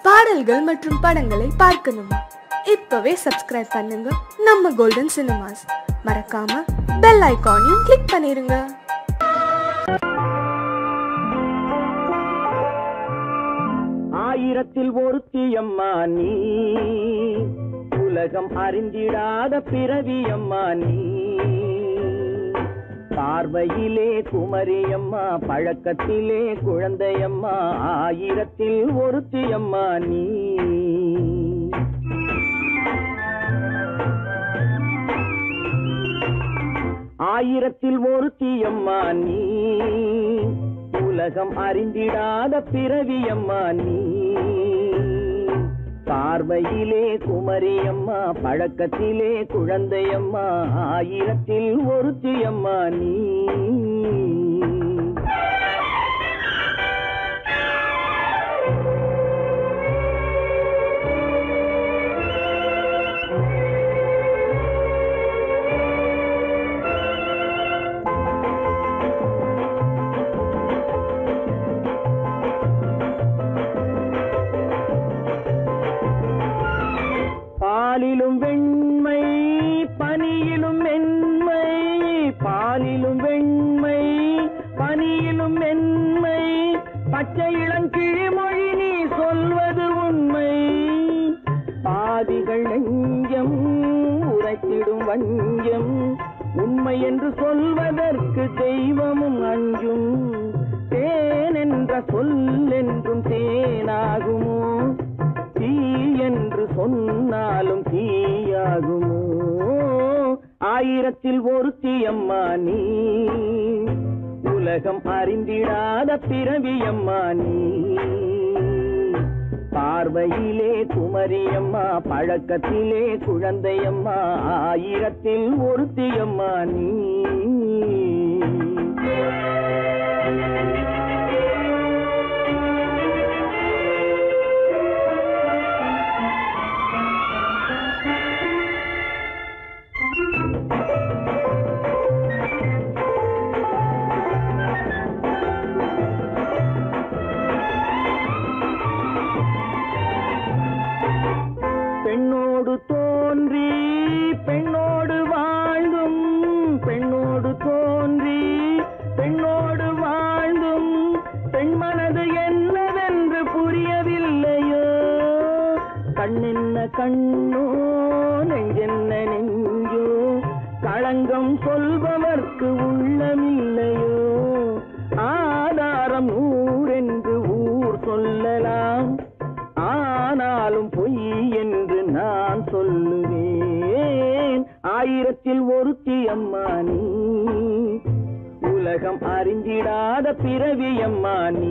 பாடல்கள் மற்றும் படங்களை பார்க்கணுமா இப்பவே சப்ஸ்கிரைப் பண்ணுங்க நம்ம கோல்டன் சினிமாஸ் மறக்காம பெல் ஐகானையும் கிளிக் பண்ணிருங்க ஆயிரத்தில் ஒருத்தியம்மா நீ உலகம் அறிந்திடாத பிறவியம்மா நீ பார்வையிலே குமரியம்மா பழக்கத்திலே குழந்தையம்மா ஆயிரத்தில் ஒருத்தியம்மா நீ ஆயிரத்தில் ஒருத்தியம்மா நீ உலகம் அறிந்திடாத பிறவியம்மா நீ பார்வையிலே குமரியம்மா பழக்கத்திலே குழந்தையம்மா ஆயிரத்தில் ஒருத்தியம்மா நீ பாலிலும் வெண்மை பனியிலும் மென்மை பாலிலும் வெண்மை பனியிலும் மென்மை பச்சை இளங்கிழிமொழி நீ சொல்வது உண்மை பாதிகள் நெஞ்சம் உரைத்திடும் வஞ்சம் உண்மை என்று சொல்வதற்கு தெய்வமும் அஞ்சும் தேன் என்ற சொல் என்றும் தேனாகுமோ தீ என்று சொன்னாலும் தீயாகுமோ ஆயிரத்தில் ஒருத்தி அம்மா நீ உலகம் அறிந்திடாத பிறவியம்மா நீ பார்வையிலே குமரியம்மா பழக்கத்திலே குழந்தையம்மா ஆயிரத்தில் ஒருத்தியம்மா நீ பெண்ணோடு தோன்றி பெண்ணோடு வாழ்ந்தும் பெண்ணோடு தோன்றி பெண்ணோடு வாழ்ந்தும் பெண் மனது என்னவென்று புரியவில்லையோ கண்ணென்ன கண்ணோ நெஞ்சென்ன நெஞ்சோ களங்கம் சொல்பவர்க்கு உள்ளமில்லையோ ஆதாரம் நூறென்று ஊர் சொல்லலாம் ஆனாலும் பொய் என்று நான் சொல்லுவேன் ஆயிரத்தில் ஒருத்தி அம்மா நீ உலகம் அறிந்திடாத பிறவி அம்மா நீ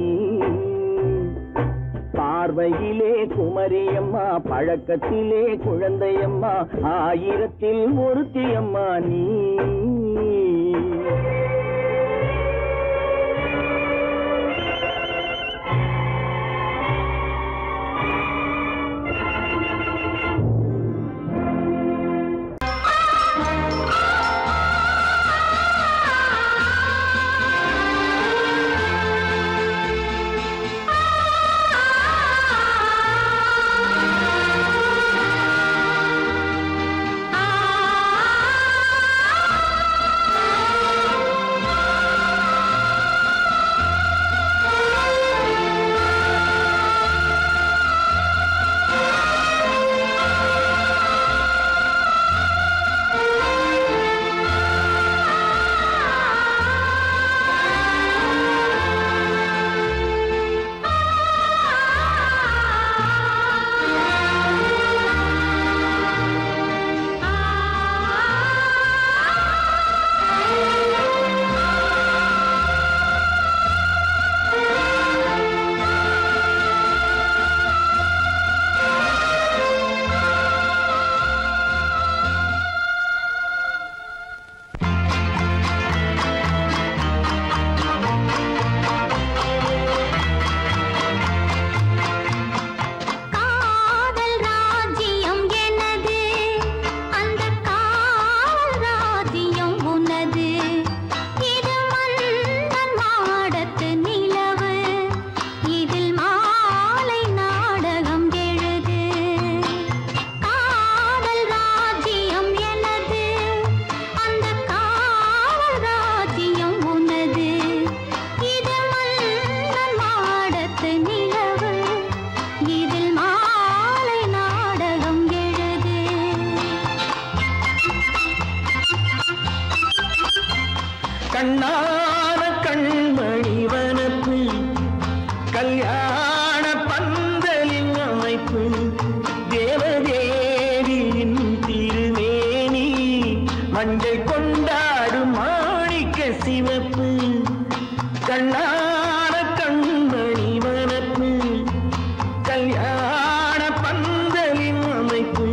பார்வையிலே குமரியம்மா பழக்கத்திலே குழந்தையம்மா ஆயிரத்தில் ஒருத்தி அம்மா நீ ஆ கல்யாண பந்தலின் அமைப்பு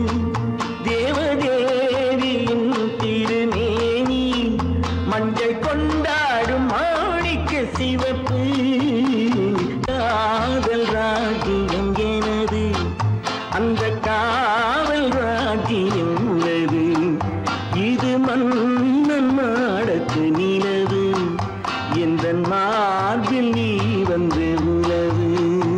தேவதேவியின் திருமேனி மஞ்சள் கொண்டாடும் மாணிக்க சிவப்பு காதல் ராஜ்யம் எனது அந்த காவல் ராஜ்யம் உள்ளது இது மன்னன் மாடத்து நிலவு எந்த மார்பில் நீ வந்து உலவு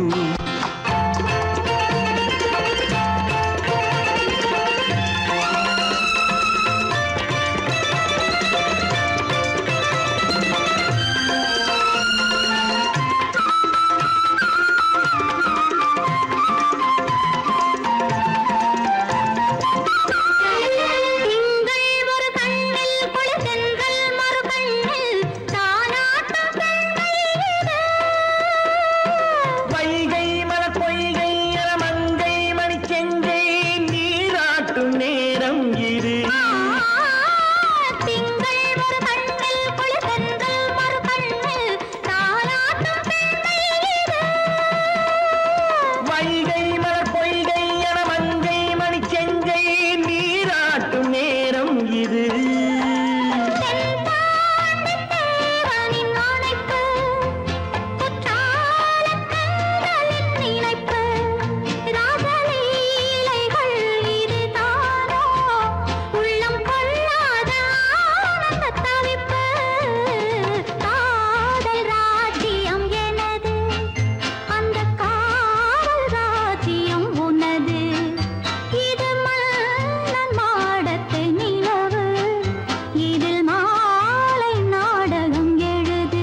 திங்கள் ஒரு கண்ணில் குளிர்தென்றல் மறு கண்ணில் தானாட்டம் பெண்மையிலே. வைகை மலர் பொய்கை என மங்கை மணிச்செங்கை நீராட்டும் நேரம் இது திங்கள் ஒரு கண்ணில் குளிர்தென்றல் மறு கண்ணில் தானாட்டம் பெண்மையிலே. வைகை மலர் பொய்கை என மங்கை மணிச்செங்கை நீராட்டும் நேரம் இது தென்பாண்டித் தேவனின் ஆணைப்பு, குற்றாலக் கண்களின் நினைப்பு, ராசலீலைகள் இதுதானோ, உள்ளம் கொள்ளாத ஆனந்தத் தவிப்பு. காதல் ராஜ்யம் எனது, அந்தக் காவல் ராஜ்யம் உனது. இது மன்னன் மாடத்து நிலவு இதில் மாலை நாடகம் எழுது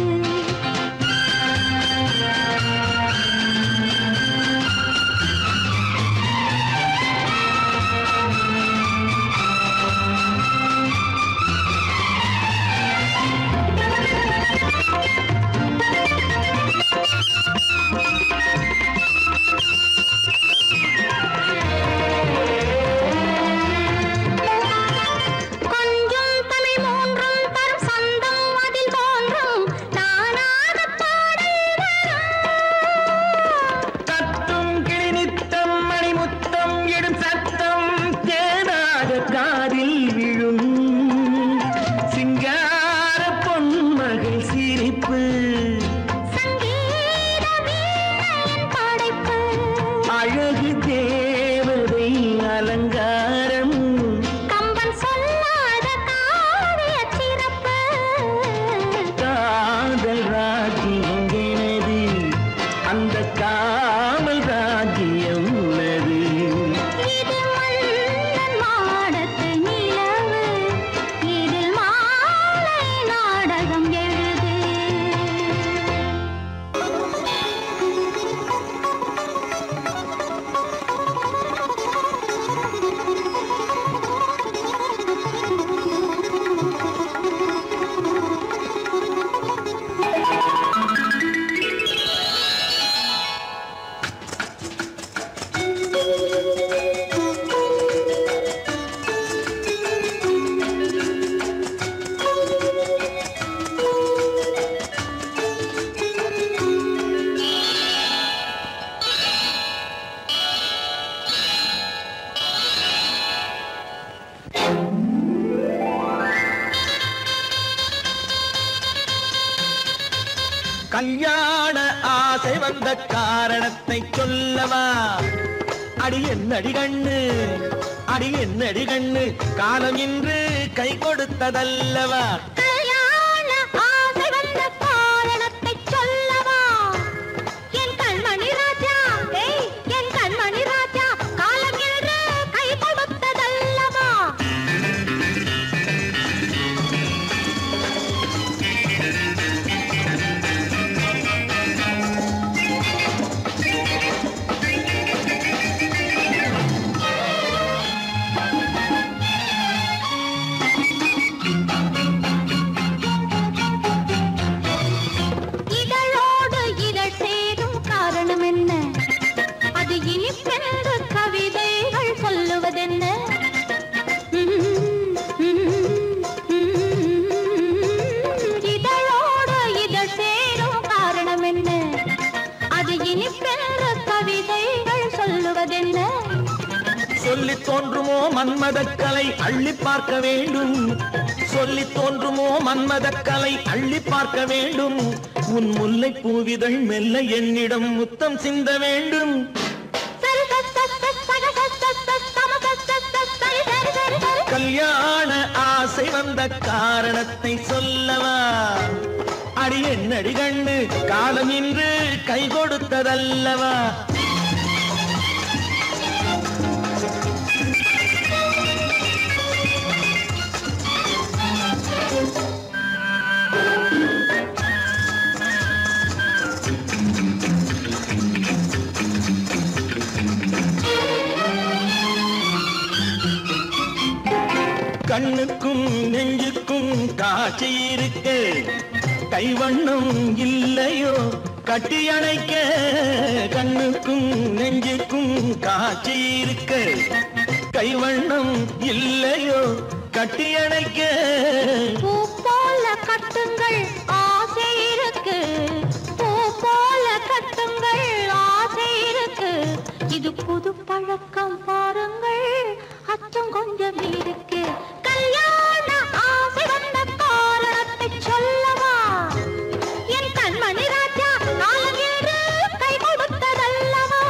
கொஞ்சம் தமிழ் மூன்றும் தரும் சந்தம் அதில் தோன்றும் நானாகப் பாடல் வரும். தத்தும் கிளி நித்தம் மணிமுத்தம் இடும் சத்தம் தேனாக காதில் விழும் சிங்கார பொன்மகள் சிரிப்பு சங்கீத வீணையின் படைப்பு அழகு தேவதை அலங்காரம் கம்பன் சொல்லாத காவியச் சிறப்பு. காதல் ராஜ்யம் எனது அந்த காவல் ராஜ்யம் உள்ளது இது மன்னன் மாடத்து நிலவு, இதில் மாலை நாடகம் எழுது கல்யாண ஆசை வந்த காரணத்தை சொல்லவா அடி என்னடி கண்ணு அடி என்னடி கண்ணு காலம் இன்று கை கொடுத்ததல்லவா கல்யாண ஆசை வந்த காரணத்தைச் சொல்லவா? என் கண்மணி ராஜா, ஏய், என் கண்மணி ராஜா, காலம் என்று கை கொடுத்ததல்லவா? கல்யாண சொல்லி தோன்றுமோ மன்மதக்கலை அள்ளி பார்க்க வேண்டும் சொல்லி தோன்றுமோ மன்மதக்கலை அள்ளி பார்க்க வேண்டும் உன் முல்லை பூவிதழ் மெல்ல என்னிடம் முத்தம் சிந்த வேண்டும் சரி சரி சரி சரி சரி சரி சரி சம சரி சரி சரி சரி சரி சரி கல்யாண ஆசை வந்த காரணத்தை சொல்லவா அடி என்னடி கண்ணு காலம் இன்று கை கொடுத்ததல்லவா கண்ணுக்கும் நெஞ்சுக்கும் காட்சி இருக்கு கைவண்ணம் இல்லையோ கட்டி அணைக்க கண்ணுக்கும் நெஞ்சுக்கும் காட்சி இருக்கு கைவண்ணம் இல்லையோ கட்டி அணைக்க பூ போல கட்டுங்கள் ஆசை இருக்கு பூ போல கட்டுங்கள் ஆசை இருக்கு இது புது பழக்கம் பாருங்கள் அச்சம் கொஞ்சம் இருக்கு கல்யாண ஆசை வந்த காரணத்தை சொல்லவா என் கண்மணி ராஜா காலம் என்று கை கொடுத்ததல்லவா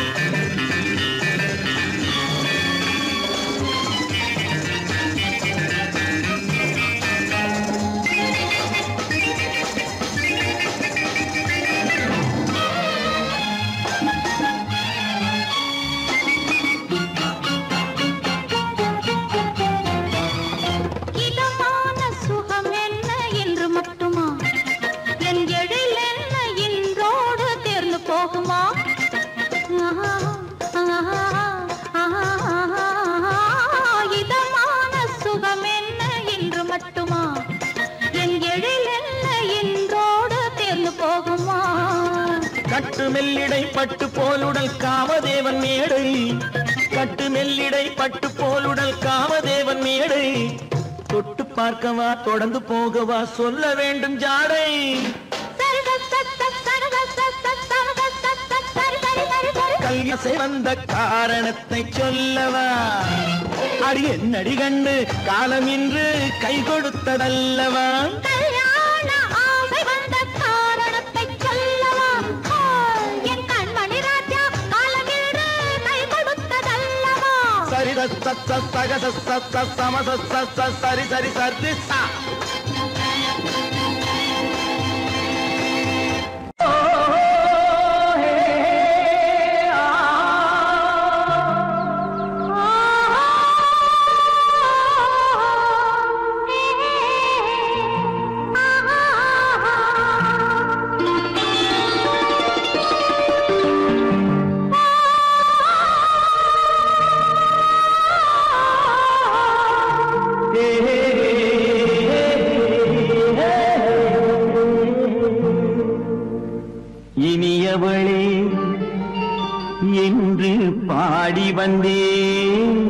இதமான சுகம் என்ன என்று மட்டுமா என் எழில் என்ன இன்றோடு தேர்ந்து போகுமா ஆஹா, ஆஹா, ஆஹா, இதமான சுகம் என்ன என்று மட்டுமா என் எழில் என்ன இன்றோடு தேர்ந்து போகுமா கட்டு மெல்லிடை பட்டு போலுடல் காமதேவன் மேடை கட்டு மெல்லிடை பட்டு போலுடல் காமதேவன் மேடை தொட்டு பார்க்கவா தொடர்ந்து போகவா சொல்ல வேண்டும் ஜாடை சரி சரி சரி சரி சரி சரி சரி சரி சரி சரி சரி சரி சரி கல்யாசை வந்த காரணத்தை சொல்லவா அடி என்னடி கண்டு காலம் இன்று கை கொடுத்ததல்லவா கல்யாண ஆசை வந்த காரணத்தை சொல்லவா ஆ, என் கண்மணி ராஜா காலமேடு கை கொடுத்ததல்லவா சரி ச ச ச சக ச ச ச சம ச ச ச சரி சரி சரி சா இனியவளே என்று பாடி வந்தேன்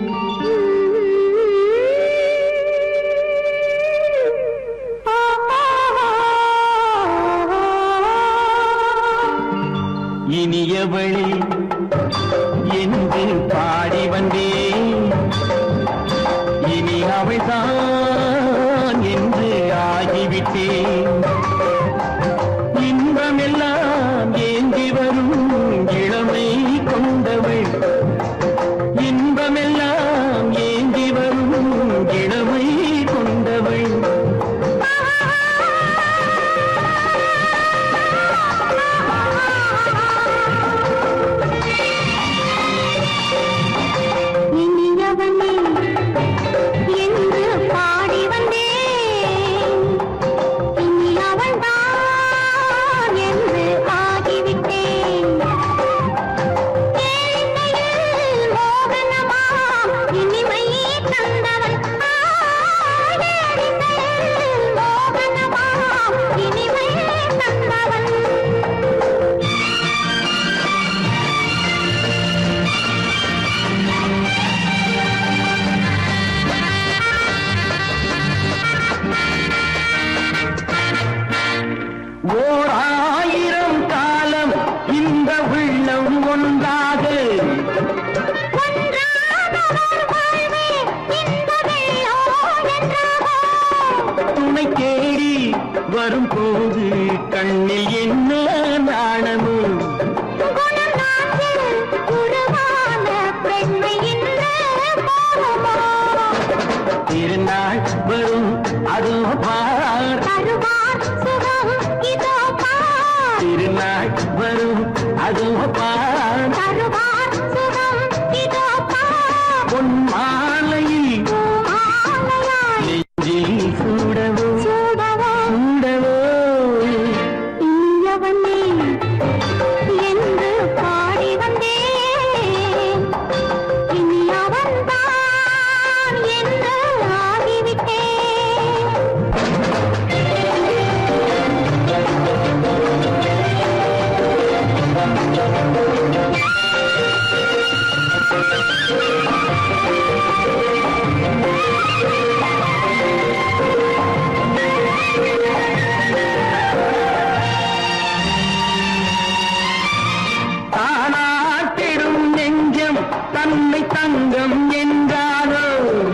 இனியவளே என்று பாடி வந்தேன் இனி அவள்தான் என்று ஆகிவிட்டேன் இன்பமெல்லாம் ஏந்தி வரும் இளமை கொண்டவள் இன்பமெல்லாம் ஏந்தி வரும் இளமை கொண்டவள் திருநாள் வரும் அதோ பார் தருவார் சுகம் இதோ பார் திருநாள் வரும் அதோ பார் தருவார் சுகம் இதோ பார் பொன் மாலையில் மாலையாய் நெஞ்சில் சூடவோ சூடவோ சூடவோ இனியவனே என்று பாடி வந்தேன் இனி அவன்தான் என்று ஆகிவிட்டேன் தானாட்டிடும் நெஞ்சம் தன்னை தங்கம் என்றாரோ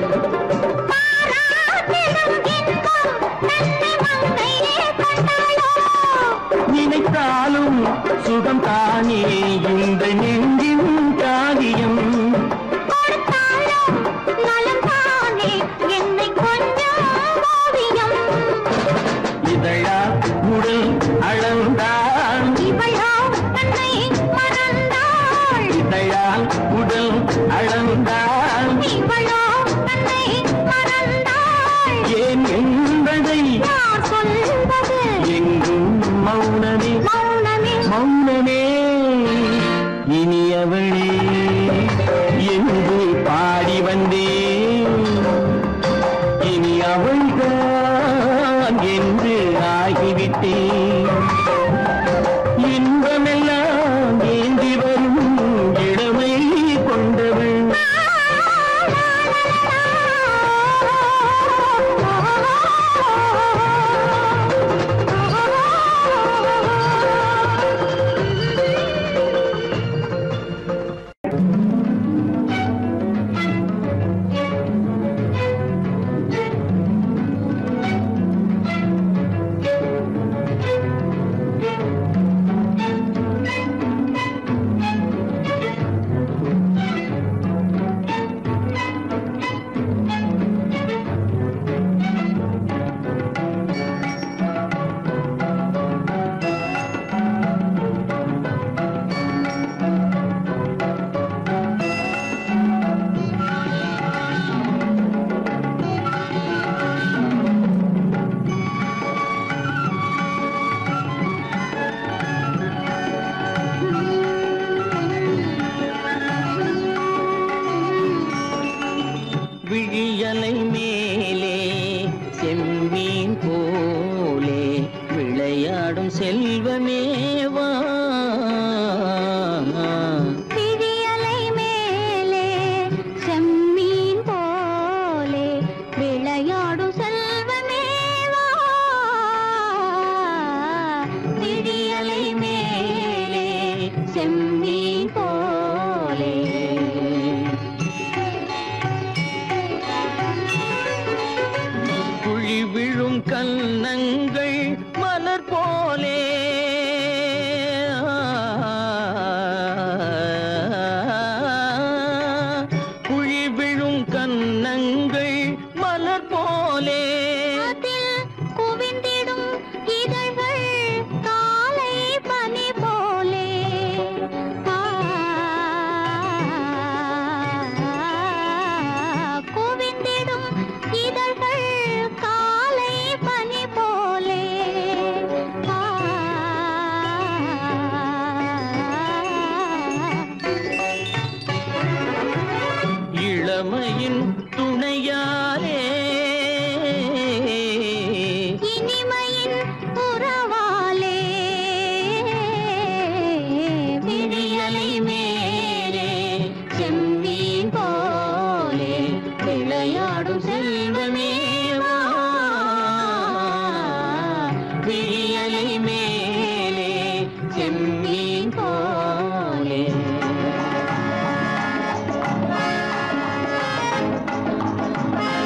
பாராட்டிடும் இன்பம் நன்மை மங்கையே கண்டாளோ நினைத்தாலும் சுகம் தானே இந்த நெஞ்சின் காரியம் கொடுத்தாலும் நலம் தானே என்னை கொஞ்சம் ஓவியம் இதழா உடல் அளந்தான் இவளோ தன்னை மறந்தாள் இதழால் உடல் அளந்தான் இவளோ தன்னை மறந்தாள் ஏன் என்பதை யார் சொல்வது எங்கும் மௌனமே மௌனமே மௌனமே இனியவளே என்று பாடி வந்தேன் இனி அவள்தான் என்று ஆகிவிட்டேன் இன்பமெல்லாம் ஏந்தி வரும் இளமை கொண்டவள் விழியலை மேலே செம்மீன் போலே விளையாடும் செல்வமேவா விழியலை மேலே செம்மீன் போலே விளையாடும் செல்வமேவா விழியலை மேலே செம்மீன் போலே குழி விழும் கன்னங்கள் மலர் போலே குழி விழும் கன்னங்கள் மலர் போலே அதில் குவிந்திடும் இதழ்கள் காலை பனி போலே ஆ, குவிந்திடும் இதழ்கள் காலை பனி போலே ஆ, இளமையின் துணையாலே இனிமையின் உறவாலே விடியலை மேலே செம்மீன் போலே விளையாடும் செல்வமேவா விழியலை மேலே செம்மீன் போலே ஆ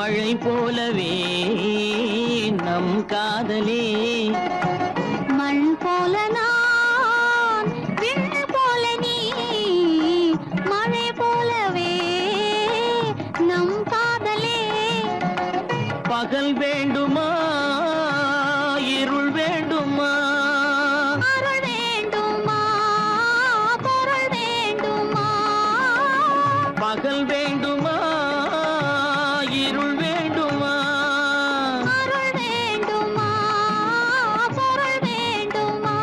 மழை போலவே நம் காதலே மண் போல நான் விண் போல நீ மழை போலவே நம் காதலே பகல் வேண்டுமா இருள் வேண்டுமா அருள் வேண்டுமா பொருள் வேண்டுமா பகல் வேண்டுமா இருள் வேண்டுமா அருள் வேண்டுமா பொருள் வேண்டுமா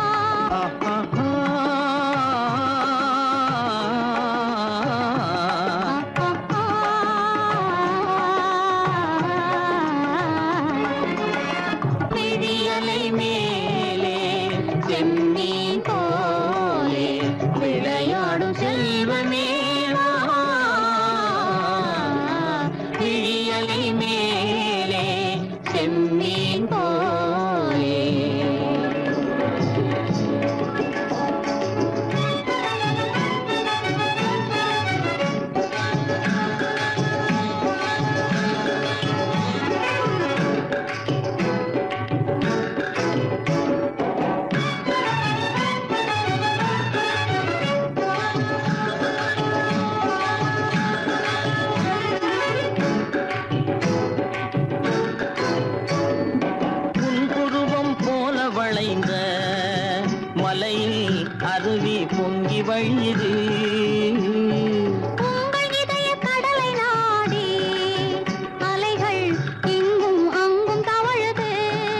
விடியலை மேலே செம்மீன் போலே விளையாடும் செல்வமே வா. விடியலை மேலே செம்மீன் போலே புன்புருவம் போல வளைந்த மலையில் அருவி பொங்கி வழியுது உங்கள் இதய கடலை நாடி அலைகள் இங்கும் அங்கும் தவழுது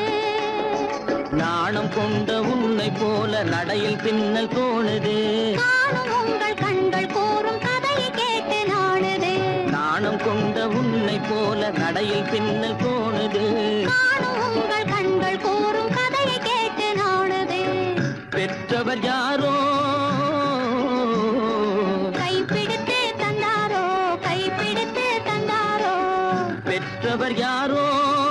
நாணம் கொண்ட உன்னை போல நடையில் பின்னல் தோணுது காணும் உங்கள் கண்கள் கூறும் கதையை கேட்டு நாடுது நாணம் கொண்ட உன்னை போல நடையில் பின்னல் தோணுது காணும் உங்கள் கண்கள் கூறும் கதையை கேட்டு நாடுது பெற்றவர் யாரோ கைப்பிடித்து தந்தாரோ கைப்பிடித்து தந்தாரோ பெற்றவர் யாரோ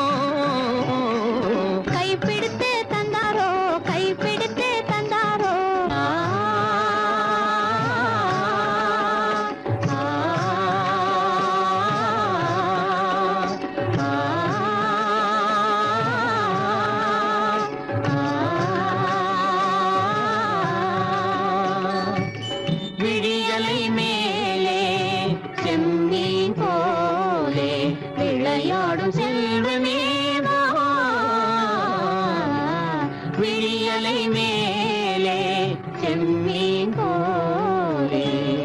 கைப்பிடித்து தந்தாரோ கைப்பிடித்து தந்தாரோ ஆ, ஆ, ஆ, ஆ. விடியலை மேலே செம்மீன் போலே விளையாடும் செல்வமே வா. விடியலை மேலே செம்மீன் போலே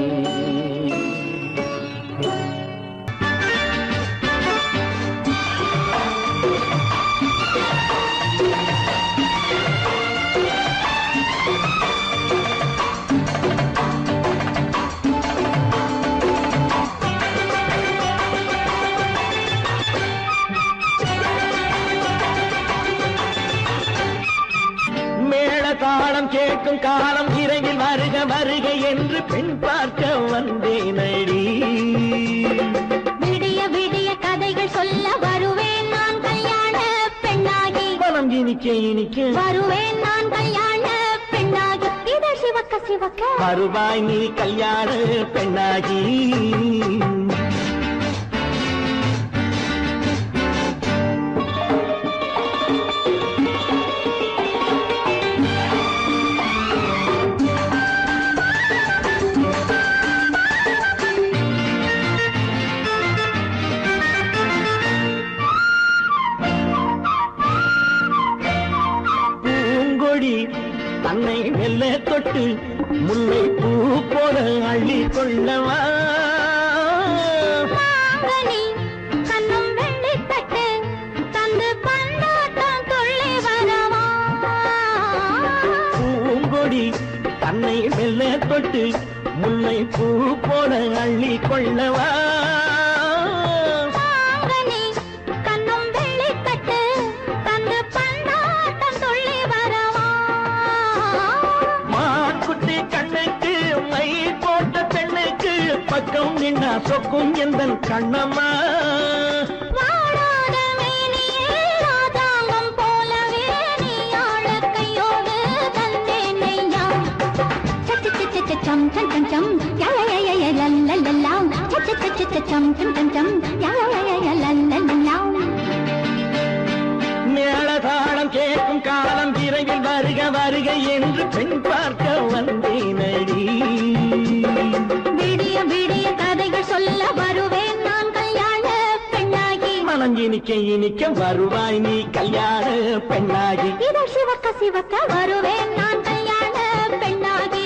மேள தாளம் கேட்கும் காலம் இறையில் வருக வருக என்று பெண் பார்க்க வந்தேன் அடி விடிய விடிய கதைகள் சொல்ல வருவேன் நான் கல்யாண பெண்ணாகி மனம் இனிக்க இனிக்க வருவேன் நான் கல்யாண பெண்ணாகி இதழ் சிவக்க சிவக்க வருவாய் நீ கல்யாண பெண்ணாகி பூங்கொடி தன்னை மெல்ல தொட்டு முல்லை பூ போல அள்ளி கொள்ளவா மாங்கனி கண்ணும் வெள்ளித்தட்டு தந்து பந்தாட்டம் துள்ளி வரவா பூங்கொடி தன்னை மெல்ல தொட்டு முல்லை பூ போல அள்ளி கொள்ளவா மாங்கனி கண்ணும் வெள்ளித்தட்டு தந்து பந்தாட்டம் துள்ளி வரவா மான்குட்டி கண்ணுக்கு மை போட்ட பெண்ணுக்கு பக்கம் நின்னா சொக்கும் எந்த கண்ணம்மா வாடாத மேனியே ராதாங்கம் போலவே நீ ஆழக்கையோடு தந்தேன் நெய்யா. சச்சு சச்சு சச்சு சம் சம் சம் சம் யா யா யா யா யா லல் லல் லல் லாம். சச்சு சச்சு சச்சு சம் சம் சம் சம் யா யா யா யா யா லல் லல் லல் பெண் பார்க்க வந்தேனடி விடிய விடிய கதைகள் சொல்ல வருவேன் நான் கல்யாண பெண்ணாகி மனம் இனிக்க இனிக்க வருவாய் நீ கல்யாண பெண்ணாகி இதழ் சிவக்க சிவக்க வருவேன் நான் கல்யாண பெண்ணாகி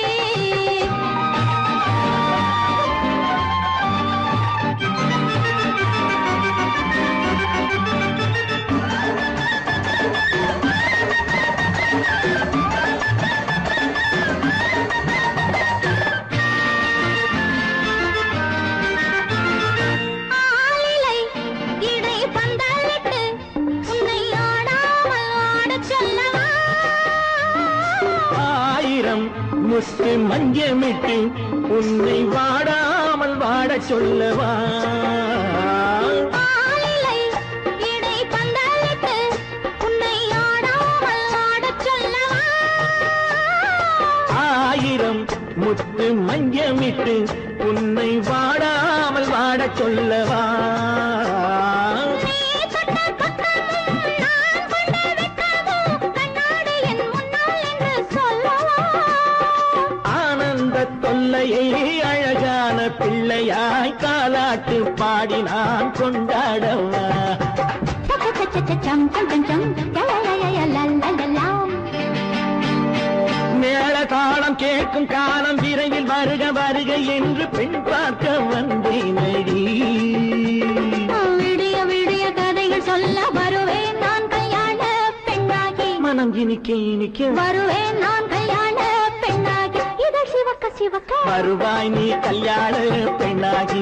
ஆளிலை இடை பந்தலிட்டு உன்னை ஆடாமல் ஆடச் சொல்லவா ஆயிரம் முத்து மஞ்சமிட்டு உன்னை வாடாமல் வாடச் சொல்லவா ஆளிலை இடை பந்தலிட்டு உன்னை ஆடாமல் ஆடச் சொல்லவா ஆயிரம் முத்து மஞ்சமிட்டு உன்னை வாடாமல் வாடச் சொல்லவா நீ தொட்ட பக்கமும் நான் கொண்ட வெட்கமும் கண்ணாடி என் முன்னால் என்று சொல்லவா ஆனந்த தொல்லையை அழகான பிள்ளையாய் காலாட்டு பாடி நான் கொண்டாடவா சம் சம் சம் சம் லலலலலலலலலாம். மேள தாளம் கேட்கும் காலம் விரைவில் வருக வருக என்று பெண் பார்க்க வந்தேனடி விடிய விடிய கதைகள் சொல்ல வருவேன் நான் கல்யாண பெண்ணாகி மனம் இனிக்க இனிக்க வருவேன் நான் கல்யாண பெண்ணாகி இதழ் சிவக்க சிவக்க வருவாய் நீ கல்யாண பெண்ணாகி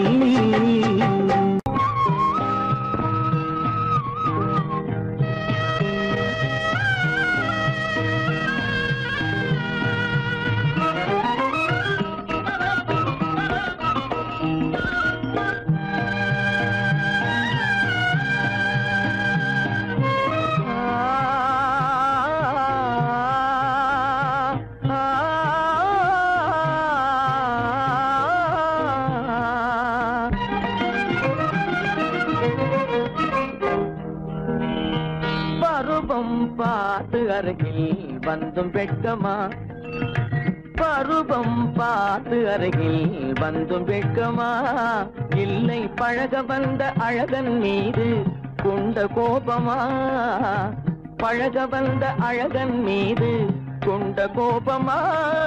பருவம் பார்த்து அருகில் வந்தும் வெட்கமா பருவம் பார்த்து அருகில் வந்தும் வெட்கமா இல்லை பழக வந்த அழகன் மீது கொண்ட கோபமா பழக வந்த அழகன் மீது கொண்ட கோபமா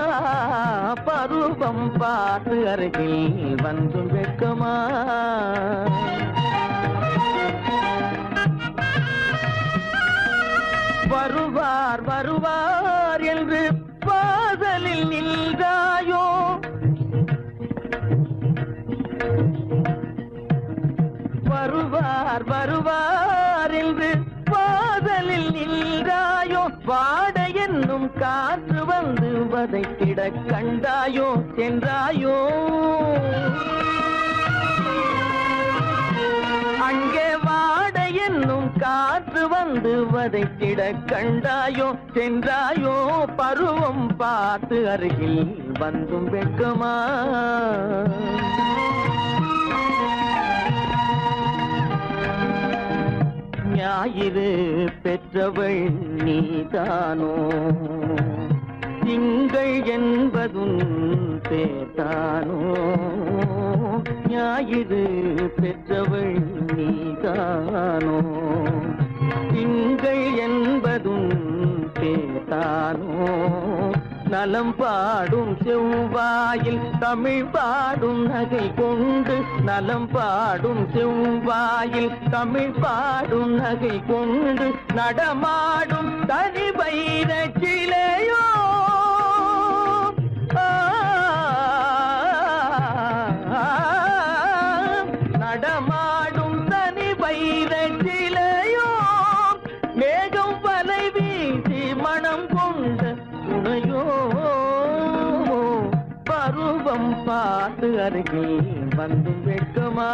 பருவம் பார்த்து அருகில் வந்தும் வெட்கமா வருவார் வருவார் என்று பாதலில் நின்றாயோ வருவார் வருவார் என்று பாதலில் நின்றாயோ வாட என்னும் காற்று வந்து வதைத்திட கண்டாயோ சென்றாயோ அங்கே வாட என்னும் காற்று வந்து வதைத்திட கண்டாயோ சென்றாயோ பருவம் பார்த்து அருகில் வந்தும் வெட்கமா ஞாயிறு பெற்றவள் நீதானோ திங்கள் என்பதும் பேத்தானோ ஞாயிறு பெற்றவள் நீதானோ திங்கள் என்பதும் பேத்தானோ நலம் பாடும் செவ்வாயில் தமிழ் பாடும் நகை கொண்டு நலம் பாடும் செவ்வாயில் தமிழ் பாடும் நகை கொண்டு நடமாடும் தனி வைர சிலையோ நடமாடும் தனி வைர சிலையோ மேகம் வலை வீசி மனம் கொண்ட துணையோ பருவம் பார்த்து அருகில் வந்து வெட்கமா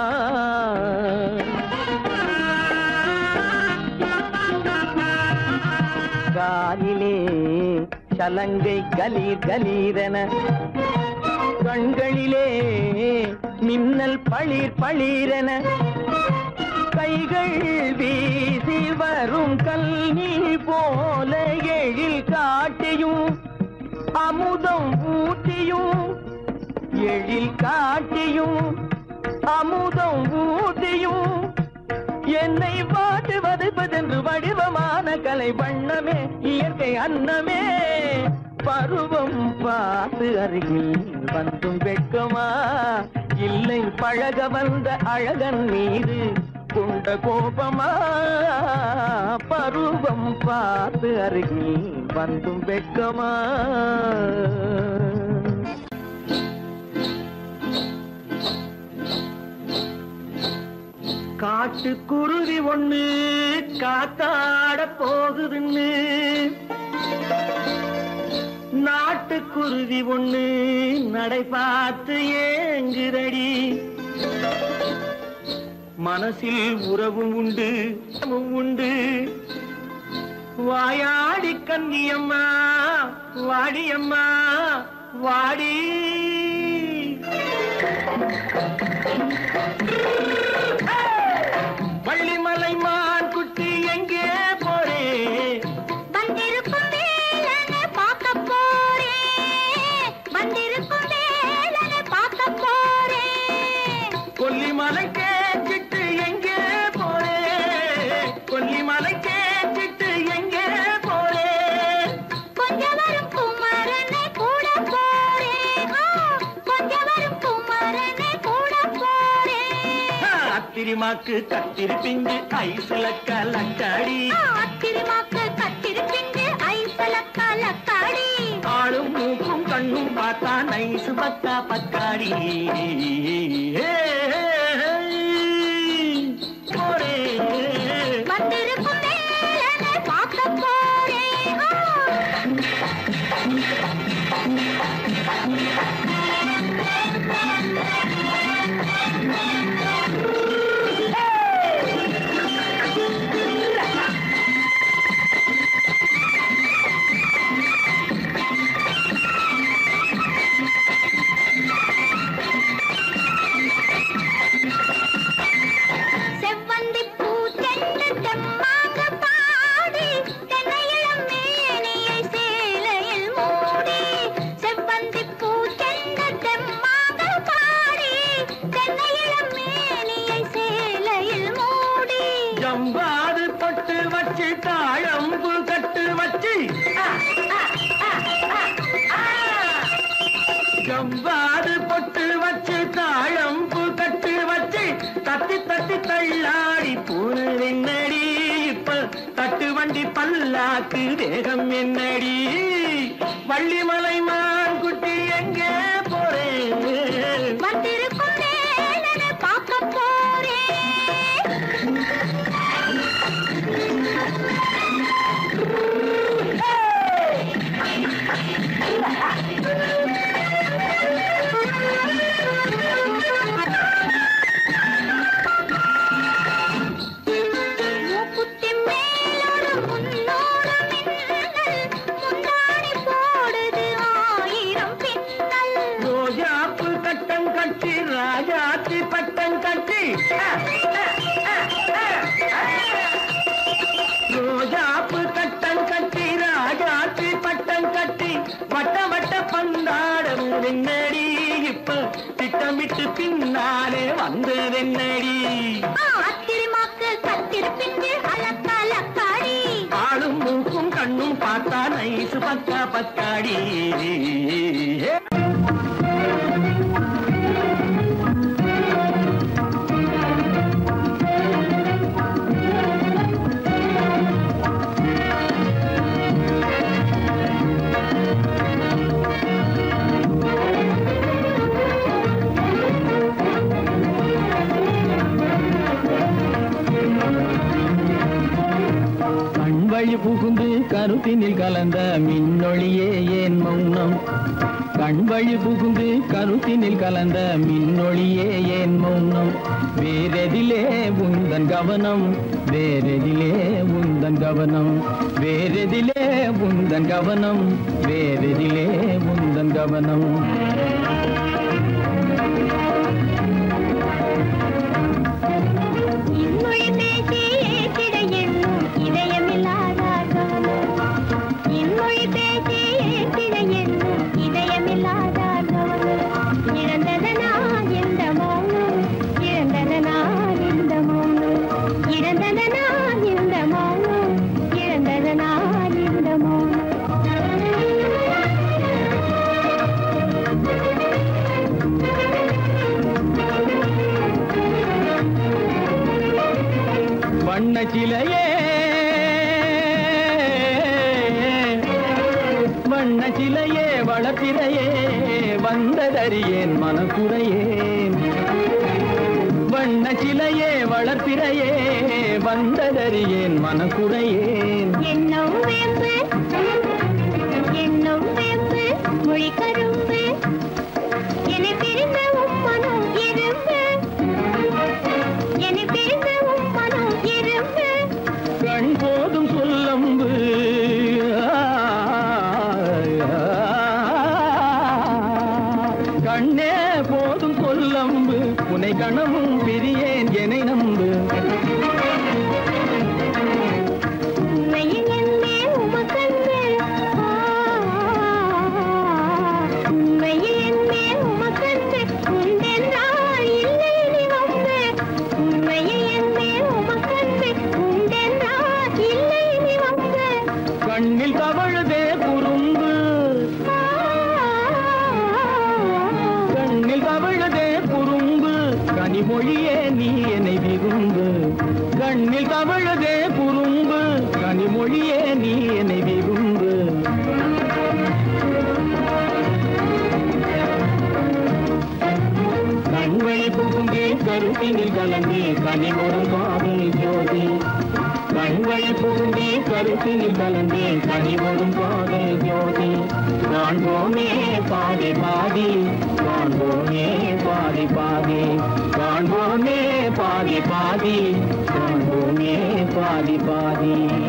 காலிலே சலங்கை கலீர் கலீரென கண்களிலே மின்னல் பளிர் பளிரென கைகள் வீசி வரும் கல்வி போல எழில் காட்டியும் அமுதம் ஊட்டியும் எழில் காட்டியும் அமுதம் ஊட்டியும் என்னை பாட்டு வதைப்பதென்று வடிவமான கலை வண்ணமே இயற்கை அன்னமே பருவம் பார்த்து அருகில் வந்தும் வெட்கமா இல்லை பழக வந்த அழகன் மீது கொண்ட கோபமா பருவம் பார்த்து அருகில் வந்தும் வெட்கமா காட்டுக்குருவி ஒண்ணு காத்தாட போகுதுன்னு நாட்டுக்குருவி ஒண்ணு நடை பார்த்து ஏங்குதடி மனசில் உறவும் உண்டு உறவும் உண்டு வாயாடி கன்னியம்மா வாடியம்மா வாடி வள்ளிமலை மான் குட்டி எங்கே போறே வந்திருக்கும் வேலனை பார்க்க போறேன் வந்திருக்கும் வேலனை பார்க்க போறேன் கொல்லிமலை கேச்சிட்டு எங்கே போறே கொல்லிமலை கேச்சிட்டு எங்கே போறே கொஞ்சம் வரும் குமரனை கூட போறேன் ஆ, கொஞ்சம் வரும் குமரனை கூட போறேன் அத்திரிமாக்கு கத்திரி பிஞ்சு ஐசுல கலக்காடி ஆ, அத்திருமாக்கு கத்திருப்பிண்டு ஐசல கலக்காடி ஆளும் மூக்கும் கண்ணும் பார்த்தா நைசு பக்கா பக்காடி போறே வந்திருக்கும் வேலனை பார்க்க போறேன் ஆ. செவ்வந்தி பூ தென்று தெம்மாக பாடி தென்னையிளம் மேனியை சேலையில் மூடி செவ்வந்தி பூ தென்று தெம்மாக பாடி தென்னையிளம் மேனியை சேலையில் மூடி ஜம்பாது பட்டு வச்சு தாழம்பு கட்டு வச்சு ஜம்பாது பொட்டு வச்சு தாழம்பு கட்டு வச்சு தத்தி தத்தி தள்ளாடி போனது என்னடி இப்ப தட்டு வண்டி பல்லாக்கு வேகம் என்னடி வள்ளிமலை மான் குட்டி எங்கே போறேன் வந்திருக்கும் வேலனை பார்க்க போறேன் மூக்குத்தி மேலோடு முன்னோடு மின்னல் முந்தாணி போடுது ஆயிரம் பின்னல் ரோஜாப்பு கட்டம் கட்டி ராஜாத்தி பட்டம் கட்டி ரோஜாப்பு கட்டம் கட்டி ராஜாத்தி பட்டம் கட்டி வட்ட வட்ட பந்தாடம் என்னடி இப்ப திட்டமிட்டு பின்னாலே வந்ததென்னடி ஆத்திரமாக்கு கத்திருப்பிண்டு அலக்கலக்காடி ஆளும் மூக்கும் கண்ணும் பார்த்தா நைசு பக்கா பக்காடி கண்வழி புகுந்து கருத்தினில் கலந்த மின்னொளியே ஏன் மௌனம் கண்வழி புகுந்து கருத்தினில் கலந்த மின்னொளியே ஏன் மௌனம் வேறெதிலே உந்தன் கவனம் வேறெதிலே உந்தன் கவனம் வேறெதிலே உந்தன் கவனம் வேறெதிலே உந்தன் கவனம் இன்மொழி பேசி ஏற்றிட எண்ணும் இதயமில்லாதார் கவனம் இன்மொழி பேசி ஏற்றிட எண்ணும் சிலையே வண்ண சிலையே வளர்ப்பிறையே வந்ததறியேன் மனக்குறையேன் வண்ண சிலையே வளர்ப்பிறையே வந்ததறியேன் மனக்குறையேன் என்னும் வேம்பு என்னும் வேம்பு மொழி கரும்பு என்னை பிரிந்த உம்மனும் இரும்பு என்னை பிரிந்த உம்மனும் இரும்பு கண் போதும் சொல்லம்பு கண்ணே போதும் சொல்லம்பு உனை கணமும் பிரியேன் எனை நம்பு உண்மையில் என்னே உமக்கன்று உண்மையில் என்னே உமக்கன்று உண்டென்றால் இல்லை நீ வம்பு உண்மையில் என்னே உமக்கன்று உண்டென்றால் இல்லை நீ வம்பு கண்ணில் தவழுதே குறும்பு கண்ணில் தவழுதே குறும்பு கனிமொழியே நீ என்னை விரும்பு கண்ணில் தவழுதே குறும்பு கனிமொழியே நீ என்னை விரும்பு கண்வழி புகுந்து கருத்தினில் கலந்து கனிமொரும் காதல் ஜோதி கண்வழி புகுந்து கருத்தினில் கலந்து கனிமொரும் காதல் ஜோதி காண்போமே பாதி பாதி காண்போமே பாதி பாதி காண்போமே பாதி பாதி காண்போமே பாதி பாதி